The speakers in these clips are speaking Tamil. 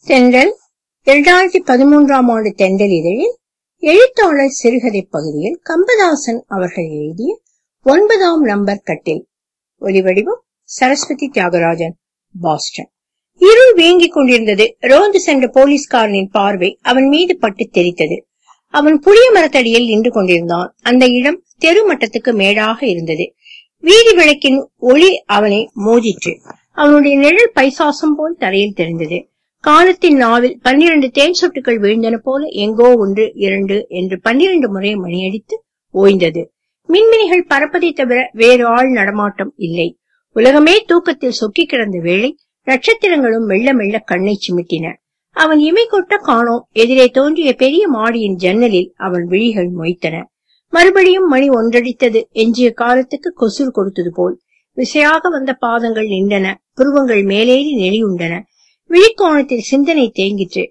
தென்றல் இரண்டாயிரத்தி பதிமூன்றாம் ஆண்டு தென்றல் இதழில் எழுத்தாளர் சிறுகதை பகுதியில் கம்பதாசன் அவர்கள் எழுதிய ஒன்பதாம் நம்பர் கட்டில் ஒலிவடிவம் சரஸ்வதி தியாகராஜன் பாஸ்டன் இருள் வீங்கிக் கொண்டிருந்தது ரோந்து சென்ற போலீஸ்காரனின் பார்வை அவன் மீது பட்டு தெரித்தது அவன் புளிய மரத்தடியில் நின்று கொண்டிருந்தான் அந்த இடம் தெரு மட்டத்துக்கு மேடாக இருந்தது வீதி விளக்கின் ஒளி அவனை மோதிற்று அவனுடைய நிழல் பைசாசம் போல் தரையில் தெரிந்தது காலத்தின் நாவில் பன்னிரண்டு தேன் சொட்டுகள் வீழ்ந்தன போல எங்கோ ஒன்று இரண்டு என்று பன்னிரண்டு முறை மணியடித்து ஓய்ந்தது மின்மினிகள் பறப்பதை தவிர வேறு ஆள் நடமாட்டம் இல்லை உலகமே தூக்கத்தில் சொக்கி கிடந்த வேளை நட்சத்திரங்களும் மெல்ல மெல்ல கண்ணை சிமிட்டின அவன் இமை கொட்ட காணோம் எதிரே தோன்றிய பெரிய மாடியின் ஜன்னலில் அவன் விழிகள் மொய்த்தன மறுபடியும் மணி ஒன்றடித்தது எஞ்சிய காலத்துக்கு கொசுர் கொடுத்தது போல் விசையாக வந்த பாதங்கள் நின்றன புருவங்கள் மேலேறி நெளியுண்டன விழிக்கோணத்தில் சிந்தனை தேங்கிற்று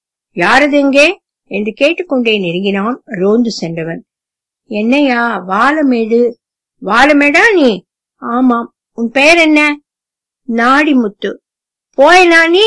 யாரது எங்கே என்று கேட்டுக்கொண்டே நெருங்கினான் ரோந்து சென்றவன் என்னையா வாழமேடு வாழமேடா நீ ஆமாம் உன் பெயர் என்ன நாடிமுத்து போயனா நீ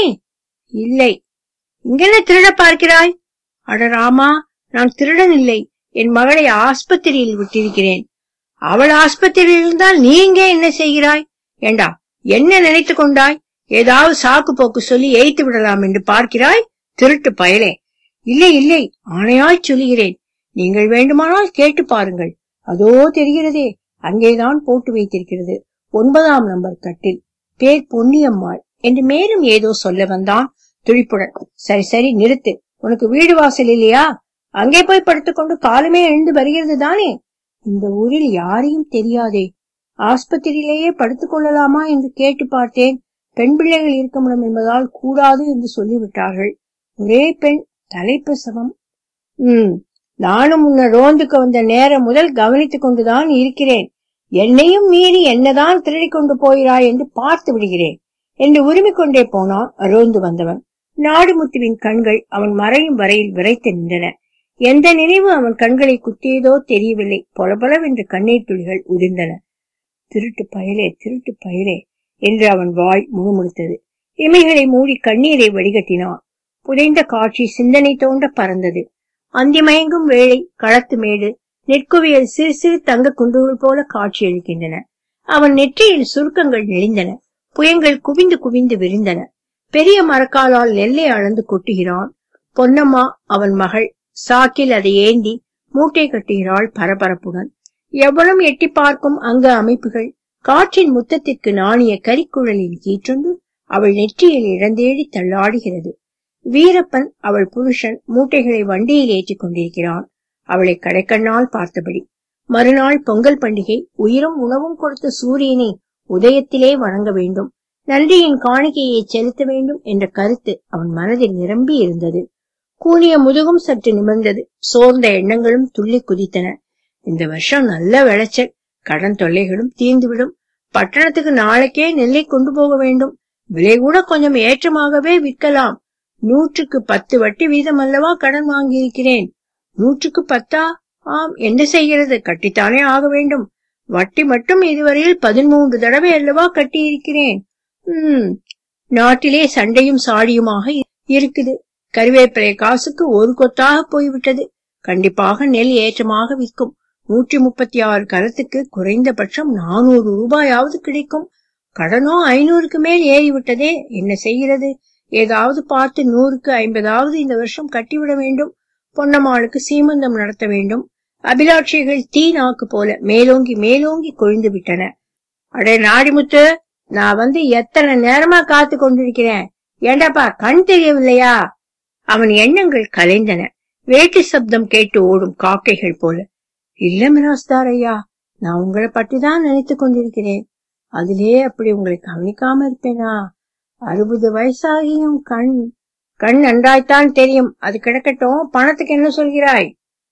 இல்லை இங்கென்ன திருட பார்க்கிறாய் அட ராமா நான் திருடன் இல்லை என் மகளை ஆஸ்பத்திரியில் விட்டிருக்கிறேன் அவள் ஆஸ்பத்திரியில் இருந்தால் நீ இங்கே என்ன செய்கிறாய் ஏண்டா என்ன நினைத்து கொண்டாய் ஏதாவது சாக்கு போக்கு சொல்லி எய்த்து விடலாம் என்று பார்க்கிறாய் திருட்டு பயலே இல்லை இல்லை ஆணையாய் சொல்லுகிறேன் நீங்கள் வேண்டுமானால் கேட்டு பாருங்கள் அதோ தெரிகிறதே அங்கேதான் போட்டு வைத்திருக்கிறது ஒன்பதாம் நம்பர் கட்டில் பேர் பொன்னியம்மாள் என்று மேலும் ஏதோ சொல்ல வந்தான் துடிப்புடன் சரி சரி நிறுத்து உனக்கு வீடு வாசல் இல்லையா அங்கே போய் படுத்துக்கொண்டு காலமே எழுந்து வருகிறது தானே இந்த ஊரில் யாரையும் தெரியாதே ஆஸ்பத்திரியிலேயே படுத்துக் கொள்ளலாமா என்று கேட்டு பார்த்தேன் பெண் பிள்ளைகள் இருக்க முடியும் என்பதால் கூடாது என்று சொல்லிவிட்டார்கள் ஒரே பெண் தலைப்பிரசவம் உம் நானும் உன்னை ரோந்துக்கு வந்த நேரம் முதல் கவனித்துக் கொண்டுதான் இருக்கிறேன் என்னையும் மீறி என்னதான் திருடிக் கொண்டு போகிறாய் என்று பார்த்து விடுகிறேன் என்று உரிமை கொண்டே போனான் ரோந்து வந்தவன் நாடுமுத்துவின் கண்கள் அவன் மறையும் வரையில் விரைத்து நின்றன எந்த நினைவு அவன் கண்களை குத்தியதோ தெரியவில்லை பொலபொலவென்று கண்ணீர் துளிகள் உதிர்ந்தன திருட்டு பயலே திருட்டு பயலே என்று அவன் வாய் முணுமுணுத்தது இமைகளை மூடி கண்ணீரை வடிகட்டினான் புதைந்த காட்சி சிந்தனை தோண்ட பறந்தது அந்திமயங்கும் வேளை களத்து மேடு நெற்குவியல் சிறு சிறு தங்க குண்டுகள் போல காட்சி அளிக்கின்றன அவன் நெற்றியில் சுருக்கங்கள் நெளிந்தன புயங்கள் குவிந்து குவிந்து விரிந்தன பெரிய மரக்காலால் நெல்லை அளந்து கொட்டுகிறான் பொன்னம்மா அவன் மகள் சாக்கில் அதை ஏந்தி மூட்டை கட்டுகிறாள் பரபரப்புடன் எவ்வளவு எட்டி பார்க்கும் அங்க அமைப்புகள் காற்றின் முத்தத்திற்கு நாணிய கரிக்குழலின் கீற்றொன்று அவள் நெற்றியில் இழந்தேடி தள்ளாடுகிறது வீரப்பன் அவள் புருஷன் மூட்டைகளை வண்டியில் ஏற்றிக் கொண்டிருக்கிறான் அவளை கடைக்கண்ணால் பார்த்தபடி மறுநாள் பொங்கல் பண்டிகை உயிரும் உணவும் கொடுத்த சூரியனை உதயத்திலே வணங்க வேண்டும் நன்றியின் காணிக்கையை செலுத்த வேண்டும் என்ற கருத்து அவன் மனதில் நிரம்பி இருந்தது கூனிய முதுகும் சற்று நிமிர்ந்தது சோர்ந்த எண்ணங்களும் துள்ளி குதித்தன இந்த வருஷம் நல்ல விளைச்சல் கடன் தொல்லைகளும் தீர்ந்துவிடும் பட்டணத்துக்கு நாளைக்கே நெல்லை கொண்டு போக வேண்டும் விலை கூட கொஞ்சம் ஏற்றமாகவே விற்கலாம் நூற்றுக்கு பத்து வட்டி வீதம் அல்லவா கடன் வாங்கியிருக்கிறேன் நூற்றுக்கு பத்தா ஆம் என்ன செய்கிறது கட்டித்தானே ஆக வேண்டும் வட்டி மட்டும் இதுவரையில் பதிமூன்று தடவை அல்லவா கட்டியிருக்கிறேன் உம் நாட்டிலே சண்டையும் சாடியுமாக இருக்குது கருவேப்பிலை காசுக்கு ஒரு கொத்தாக போய்விட்டது கண்டிப்பாக நெல் ஏற்றமாக விற்கும் நூற்றி முப்பத்தி ஆறு கரத்துக்கு குறைந்தபட்சம் நானூறு ரூபாயாவது கிடைக்கும் கடனோ ஐநூறுக்கு மேல் ஏறிவிட்டதே என்ன செய்கிறது ஏதாவது பார்த்து நூறுக்கு ஐம்பதாவது இந்த வருஷம் கட்டிவிட வேண்டும் பொன்னம்மாளுக்கு சீமந்தம் நடத்த வேண்டும் அபிலாட்சிகள் தீ நாக்கு போல மேலோங்கி மேலோங்கி கொழுந்து விட்டன அடே நாடிமுத்து நான் வந்து எத்தனை நேரமா காத்து கொண்டிருக்கிறேன் ஏண்டாப்பா கண் தெரியவில்லையா அவன் எண்ணங்கள் கலைந்தன வேட்டு சப்தம் கேட்டு ஓடும் காக்கைகள் போல இல்ல மிராஸ்தார் ஐயா நான் உங்களை பற்றி தான் நினைத்து கொண்டிருக்கிறேன் அதிலே அப்படி உங்களை கவனிக்காம இருப்பேனா அறுபது வயசாகியும் கண் கண் நன்றாய்த்தான் தெரியும் அது கிடக்கட்டும் பணத்துக்கு என்ன சொல்கிறாய்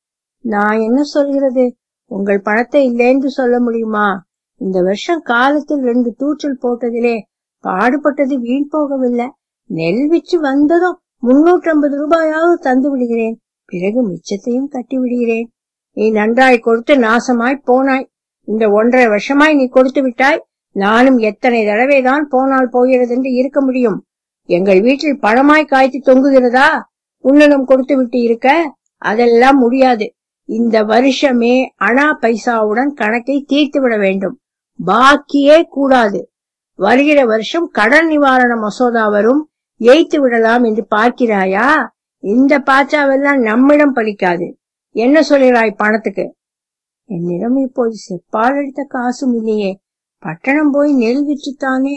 நான் என்ன சொல்கிறது உங்கள் பணத்தை இல்லைன்னு சொல்ல முடியுமா இந்த வருஷம் காலத்தில் ரெண்டு தூற்றல் போட்டதிலே பாடுபட்டது வீண் போகவில்லை நெல் விற்று வந்ததும் முன்னூற்றி ஐம்பது ரூபாயாவது தந்து விடுகிறேன் பிறகு மிச்சத்தையும் கட்டி விடுகிறேன் நீ நன்றாய் கொடுத்து நாசமாய் போனாய் இந்த ஒன்றரை வருஷமாய் நீ கொடுத்து விட்டாய் நானும் எத்தனை தடவை தான் போனால் போகிறது என்று இருக்க முடியும் எங்கள் வீட்டில் பழமாய் காய்த்து தொங்குகிறதா உன்னிடம் கொடுத்து விட்டு இருக்க அதெல்லாம் முடியாது இந்த வருஷமே அணா பைசாவுடன் கணக்கை தீர்த்து விட வேண்டும் பாக்கியே கூடாது வருகிற வருஷம் கடன் நிவாரண மசோதா வரும் ஏய்த்து விடலாம் என்று பார்க்கிறாயா இந்த பாச்சாவெல்லாம் நம்மிடம் பலிக்காது என்ன சொல்கிறாய் பணத்துக்கு என்னிடம் இப்போது செப்பால் எடுத்த காசும் இல்லையே பட்டணம் போய் நெல் விற்றுத்தானே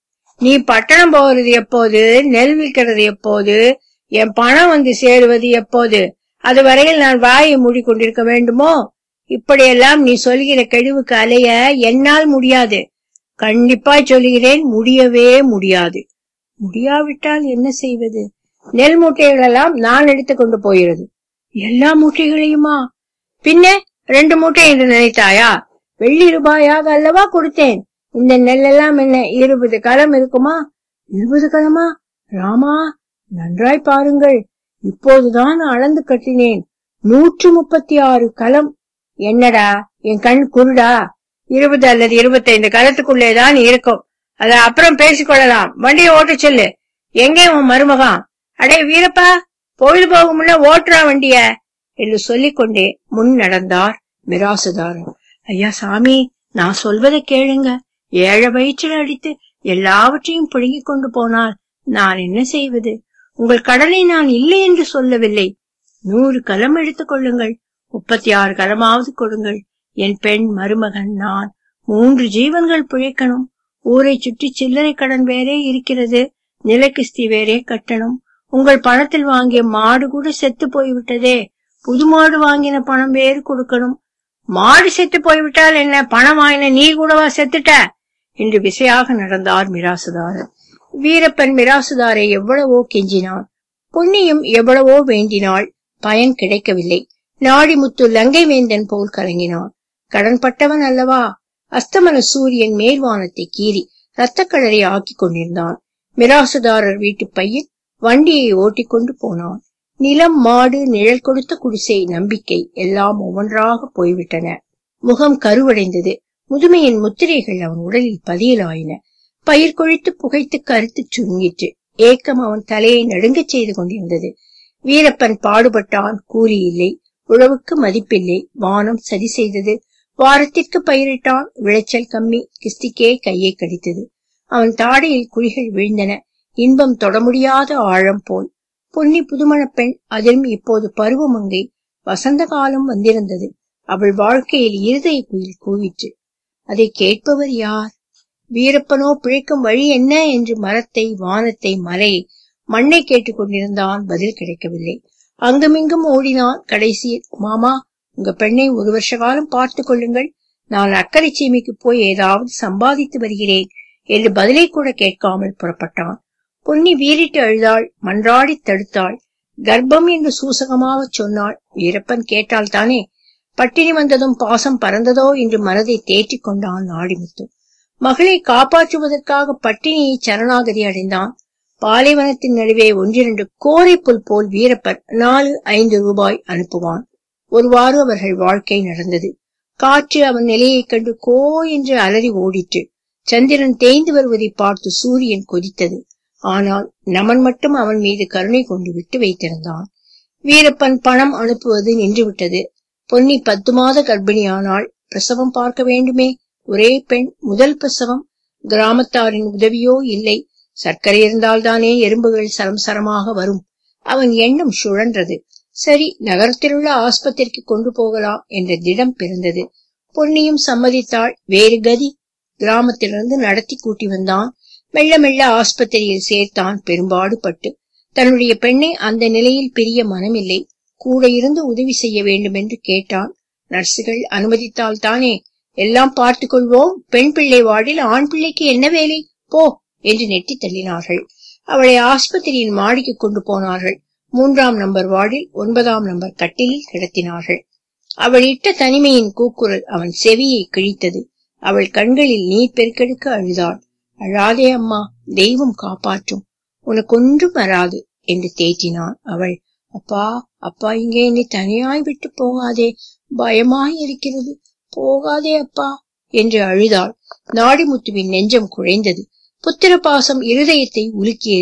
நீ பட்டணம் போகிறது எப்போது நெல் விற்கிறது எப்போது என் பணம் வந்து சேருவது எப்போது அது வரையில் நான் வாயை மூடிக்கொண்டிருக்க வேண்டுமோ இப்படியெல்லாம் நீ சொல்கிற கழிவுக்கு அலைய என்னால் முடியாது கண்டிப்பாய் சொல்கிறேன் முடியவே முடியாது முடியாவிட்டால் என்ன செய்வது நெல் மூட்டைகள் எல்லாம் நான் எடுத்துக்கொண்டு போகிறது எல்லா மூட்டைகளையுமா பின்ன ரெண்டு மூட்டை என்று நினைத்தாயா வெள்ளி ரூபாயாக அல்லவா கொடுத்தேன் இந்த நெல்லெல்லாம் என்ன இருபது களம் இருக்குமா இருபது களமா ராமா நன்றாய் பாருங்கள் இப்போதுதான் அளந்து கட்டினேன் நூற்று முப்பத்தி ஆறு களம் என்னடா என் கண் குருடா இருபது அல்லது இருபத்தைந்து களத்துக்குள்ளேதான் இருக்கும் அத அப்புறம் பேசிக்கொள்ளலாம் வண்டியை ஓட்ட சொல்லு எங்கே உன் மருமகான் அடே வீரப்பா பொழுது போகும் முன்ன ஓட்டுறா வண்டிய என்று சொல்லிக்கொண்டே முன் நடந்தார் மிராசுதாரன் ஐயா சாமி நான் சொல்வதை கேளுங்க ஏழை வயிற்றில் அடித்து எல்லாவற்றையும் புடுங்கிக் கொண்டு போனால் நான் என்ன செய்வது உங்கள் கடனை நான் இல்லை என்று சொல்லவில்லை நூறு கலம் எடுத்துக் கொள்ளுங்கள் முப்பத்தி ஆறு கலமாவது கொடுங்கள் என் பெண் மருமகன் நான் மூன்று ஜீவன்கள் பிழைக்கணும் ஊரை சுற்றி சில்லறை கடன் வேறே இருக்கிறது நிலக்கிஸ்தி வேறே கட்டணும் உங்கள் பணத்தில் வாங்கிய மாடு கூட செத்து போய்விட்டதே புது மாடு வாங்கின பணம் வேறு கொடுக்கணும் மாடு செத்து போய்விட்டால் என்ன பணம் வாங்கின நீ கூடவா செத்துட்ட என்று விசையாக நடந்தார் மிராசுதாரர் வீரப்பன் மிராசுதாரை எவ்வளவோ கெஞ்சினான் பொன்னியும் எவ்வளவோ வேண்டினாள் பயன் கிடைக்கவில்லை நாடிமுத்து லங்கை வேந்தன் போல் கலங்கினான் கடன்பட்டவன் அல்லவா அஸ்தமன சூரியன் மேல்வானத்தை கீறி ரத்தக்கடரை ஆக்கிக் கொண்டிருந்தான் மிராசுதாரர் வீட்டு பையன் வண்டியை ஓட்டிக்கொண்டு போனான் நிலம் மாடு நிழல் கொடுத்த குடிசை நம்பிக்கை எல்லாம் ஒவ்வொன்றாக போய்விட்டன முகம் கருவடைந்தது முதுமையின் முத்திரைகள் அவன் உடலில் பதியலாயின பயிர் கொழித்து புகைத்து கருத்து சுருங்கிற்று ஏக்கம் அவன் தலையை நடுங்கச் செய்து கொண்டிருந்தது வீரப்பன் பாடுபட்டான் கூலி இல்லை உழவுக்கு மதிப்பில்லை வானம் சதி செய்தது வாரத்திற்கு பயிரிட்டான் விளைச்சல் கம்மி கிஸ்திக்கே கையை கடித்தது அவன் தாடையில் குழிகள் விழுந்தன இன்பம் தொட முடியாத ஆழம் போல் பொன்னி புதுமணப் பெண் அதிலும் இப்போது பருவமங்கை வசந்த காலம் வந்திருந்தது அவள் வாழ்க்கையில் இருதய குயில் கூவிற்று அதை கேட்பவர் யார் வீரப்பனோ பிழைக்கும் வழி என்ன என்று மரத்தை வானத்தை மலையை மண்ணை கேட்டுக் கொண்டிருந்தான் பதில் கிடைக்கவில்லை அங்குமிங்கும் ஓடினான் கடைசியில் மாமா உங்க பெண்ணை ஒரு வருஷ காலம் பார்த்துக் கொள்ளுங்கள் நான் அக்கறை சீமைக்கு போய் ஏதாவது சம்பாதித்து வருகிறேன் என்று பதிலை கூட கேட்காமல் புறப்பட்டான் பொன்னி வீறிட்டு அழுதாள் மன்றாடி தடுத்தாள் கர்ப்பம் என்று சூசகமாக சொன்னாள் வீரப்பன் கேட்டால் தானே பட்டினி வந்ததும் பாசம் பறந்ததோ என்று மனதை தேற்றிக் கொண்டான் நாடிமுத்து மகளை காப்பாற்றுவதற்காக பட்டினியை சரணாகதி அடைந்தான் பாலைவனத்தின் நடுவே ஒன்றிரண்டு கோரை புல் போல் வீரப்பன் நாலு ஐந்து ரூபாய் அனுப்புவான் ஒருவாறு அவர்கள் வாழ்க்கை நடந்தது காற்று அவன் நிலையைக் கண்டு கோ என்று அலறி ஓடிற்று சந்திரன் தேய்ந்து வருவதை பார்த்து சூரியன் கொதித்தது ஆனால் நமன் மட்டும் அவன் மீது கருணை கொண்டு விட்டு வைத்திருந்தான் வீரப்பன் பணம் அனுப்புவது நின்றுவிட்டது பொன்னி பத்து மாத கர்ப்பிணியானாள் பிரசவம் பார்க்க வேண்டுமே ஒரே பெண் முதல் பிரசவம் கிராமத்தாரின் உதவியோ இல்லை சர்க்கரை இருந்தால்தானே எறும்புகள் சரம் சரமாக வரும் அவன் எண்ணம் சுழன்றது சரி நகரத்திலுள்ள ஆஸ்பத்திரிக்கு கொண்டு போகலாம் என்ற திடம் பிறந்தது பொன்னியும் சம்மதித்தாள் வேறு கதி கிராமத்திலிருந்து நடத்தி கூட்டி வந்தான் மெல்ல மெல்ல ஆஸ்பத்திரியில் சேர்த்தான் பெரும்பாடு பட்டு தன்னுடைய பெண்ணை அந்த நிலையில் பிரிய மனமில்லை கூட இருந்து உதவி செய்ய வேண்டும் என்று கேட்டான் நர்சுகள் அனுமதித்தால் தானே எல்லாம் பார்த்துக் கொள்வோம் பெண் பிள்ளை வார்டில் ஆண் பிள்ளைக்கு என்ன வேலை போ என்று நெட்டி தள்ளினார்கள் அவளை ஆஸ்பத்திரியின் மாடிக்கு கொண்டு போனார்கள் மூன்றாம் நம்பர் வார்டில் ஒன்பதாம் நம்பர் கட்டிலில் கிடத்தினார்கள் அவள் இட்ட தனிமையின் கூக்குரல் அவன் செவியை கிழித்தது அவள் கண்களில் நீர் பெருக்கெடுக்க அழுதாள் அழாதே அம்மா தெய்வம் காப்பாற்றும் உனக்கு ஒன்றும் வராது என்று தேற்றினான் அவள் அப்பா அப்பா இங்கே என்னை தனியாய் விட்டு போகாதே பயமாய் இருக்கிறது போகாதே அப்பா என்று அழுதாள் நாடிமுத்துவின் நெஞ்சம் குழைந்தது புத்திர பாசம் இருதயத்தை உலுக்கியது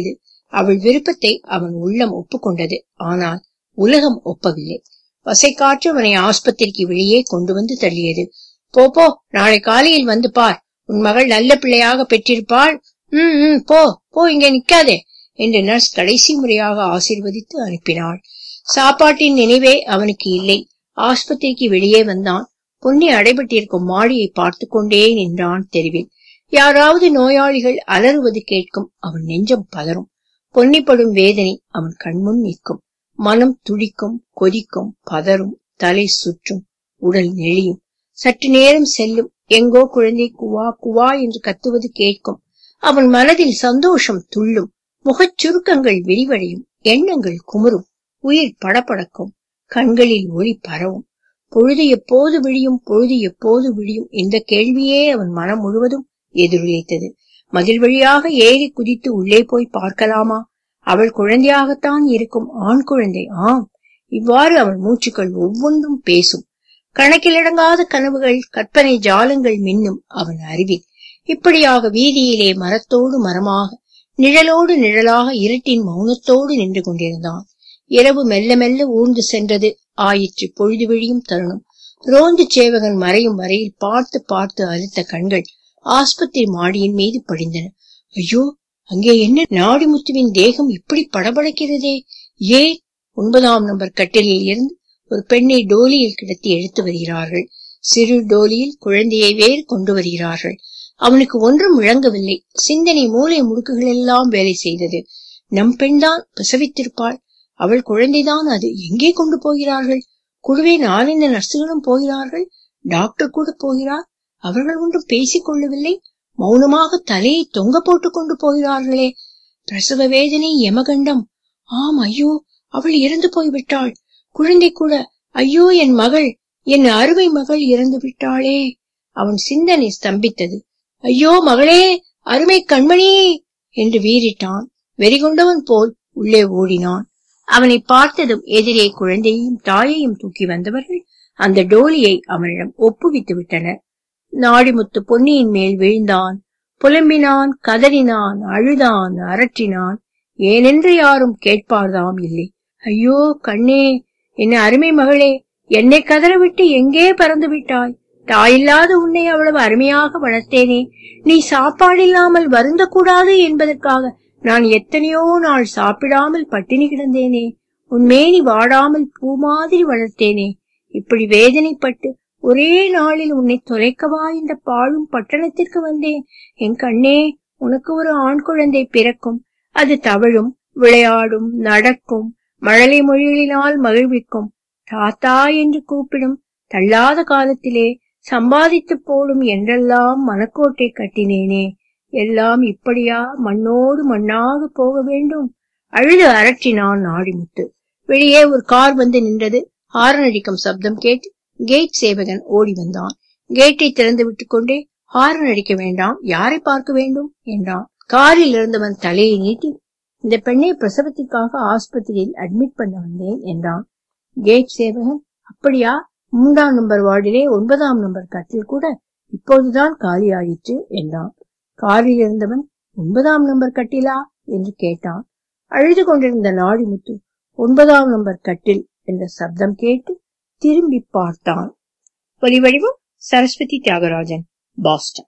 அவள் விருப்பத்தை அவன் உள்ளம் ஒப்புக்கொண்டது ஆனால் உலகம் ஒப்பவில்லை வசைக்காற்று அவனை ஆஸ்பத்திரிக்கு வெளியே கொண்டு வந்து தள்ளியது போ போ நாளை காலையில் வந்து பார் உன் மகள் நல்ல பிள்ளையாக பெற்றிருப்பாள் ம் ம் போ போ இங்க நிக்காதே என்று நர்ஸ் கடைசி முறையாக ஆசீர்வதித்து அனுப்பினாள் சாப்பாட்டின் நினைவே அவனுக்கு இல்லை ஆஸ்பத்திரிக்கு வெளியே வந்தான் பொன்னி அடைபட்டிருக்கும் மாடியை பார்த்து கொண்டே நின்றான் தெருவில் யாராவது நோயாளிகள் அலறுவது கேட்கும் அவன் நெஞ்சம் பதறும் பொன்னிப்படும் வேதனை அவன் கண்முன் நிற்கும் மனம் துடிக்கும் கொதிக்கும் பதறும் தலை சுற்றும் உடல் நெளியும் சற்று நேரம் செல்லும் எங்கோ குழந்தை குவா குவா என்று கத்துவது கேட்கும் அவன் மனதில் சந்தோஷம் துள்ளும் முகச் சுருக்கங்கள் விரிவடையும் எண்ணங்கள் குமுறும் உயிர் படபடக்கும் கண்களில் ஒளி பரவும் பொழுது எப்போது விழியும் பொழுது எப்போது விழியும் இந்த கேள்வியே அவன் மனம் முழுவதும் எதிரொலித்தது மதில் வழியாக ஏறி குதித்து உள்ளே போய் பார்க்கலாமா அவள் குழந்தையாகத்தான் இருக்கும் ஆண் குழந்தை ஆம் இவ்வாறு அவள் மூச்சுக்கள் ஒவ்வொன்றும் பேசும் கணக்கிலடங்காத கனவுகள் கற்பனை ஜாலங்கள் மின்னும் அவன் அறிவில் இப்படியாக வீதியிலே மரத்தோடு மரமாக நிழலோடு நிழலாக இருட்டின் மௌனத்தோடு நின்று கொண்டிருந்தான் இரவு மெல்ல மெல்ல ஊர்ந்து சென்றது ஆயிற்று பொழுது விழியும் தருணம் ரோந்து சேவகன் மறையும் வரையில் பார்த்து பார்த்து அழுத்த கண்கள் ஆஸ்பத்திரி மாடியின் மீது படிந்தன ஐயோ அங்கே என்ன நாடிமுத்துவின் தேகம் இப்படி படபடக்கிறதே ஏன் ஒன்பதாம் நம்பர் கட்டிலில் இருந்து ஒரு பெண்ணை டோலியில் கிடத்தி எடுத்து வருகிறார்கள் சிறு டோலியில் குழந்தையை வேறு கொண்டு வருகிறார்கள் அவனுக்கு ஒன்றும் விளங்கவில்லை சிந்தனை மூளை முடுக்குகள் எல்லாம் வேலை செய்தது நம் பெண்தான் பிரசவித்திருப்பாள் அவள் குழந்தைதான் அது எங்கே கொண்டு போகிறார்கள் குழுவே நாலந்து நர்சுகளும் போகிறார்கள் டாக்டர் கூட போகிறார் அவர்கள் ஒன்றும் பேசிக் கொள்ளவில்லை மௌனமாக தலையை தொங்க போட்டுக் கொண்டு போகிறார்களே பிரசவ வேதனை யமகண்டம் ஆம் ஐயோ அவள் இறந்து போய்விட்டாள் குழந்தை கூட ஐயோ என் மகள் என் அருமை மகள் இறந்து விட்டாளே அவன் சிந்தனை ஸ்தம்பித்தது ஐயோ மகளே அருமை கண்மணி என்று வீறிட்டான் வெறிகொண்டவன் போல் உள்ளே ஓடினான் அவனை பார்த்ததும் எதிரே குழந்தையையும் தாயையும் தூக்கி வந்தவர்கள் அந்த டோலியை அவனிடம் ஒப்புவித்து விட்டனர் நாடிமுத்து பொன்னியின் மேல் விழுந்தான் புலம்பினான் கதறினான் அழுதான் அரற்றினான் ஏனென்று யாரும் கேட்பார்தாம் இல்லை ஐயோ கண்ணே என்ன அருமை மகளே என்னை கதறவிட்டு எங்கே பறந்து விட்டாய் தாயில்லாத உன்னை அவ்வளவு அருமையாக வளர்த்தேனே நீ சாப்பாடில்லாமல் வருந்த கூடாது என்பதற்காக நான் எத்தனையோ நாள் சாப்பிடாமல் பட்டினி கிடந்தேனே உன் மேனி வாடாமல் பூ மாதிரி வளர்த்தேனே இப்படி வேதனைப்பட்டு ஒரே நாளில் உன்னை தொலைக்கவா இந்த பாழும் பட்டணத்திற்கு வந்தேன் என் கண்ணே உனக்கு ஒரு ஆண் குழந்தை பிறக்கும் அது தவழும் விளையாடும் நடக்கும் மழலை மொழிகளினால் மகிழ்விக்கும் தாத்தா என்று கூப்பிடும் தள்ளாத காலத்திலே சம்பாதித்து போடும் என்றெல்லாம் மனக்கோட்டை கட்டினேனே எல்லாம் இப்படியா மண்ணோடு மண்ணாக போக வேண்டும் அழுது அரற்றினான் நாடிமுத்து வெளியே ஒரு கார் வந்து நின்றது ஹாரன் அடிக்கும் சப்தம் கேட்டு கேட் சேவகன் ஓடி வந்தான் கேட்டை திறந்து விட்டுக் கொண்டே ஹாரன் அடிக்க வேண்டாம் யாரை பார்க்க வேண்டும் என்றான் காரில் இருந்தவன் தலையை நீட்டி இந்த பெண்ணை பிரசவத்திற்காக ஆஸ்பத்திரியில் அட்மிட் பண்ண வந்தேன் என்றான் கேட் சேவகன் அப்படியா மூன்றாம் நம்பர் வார்டிலே ஒன்பதாம் நம்பர் கட்டில் கூட இப்போதுதான் காலியாயிற்று என்றான் காரில் இருந்தவன் ஒன்பதாம் நம்பர் கட்டிலா என்று கேட்டான் அழுது கொண்டிருந்த நாடிமுத்து ஒன்பதாம் நம்பர் கட்டில் என்ற சப்தம் கேட்டு திரும்பி பார்த்தான் ஒலி வடிவம் சரஸ்வதி தியாகராஜன் பாஸ்டன்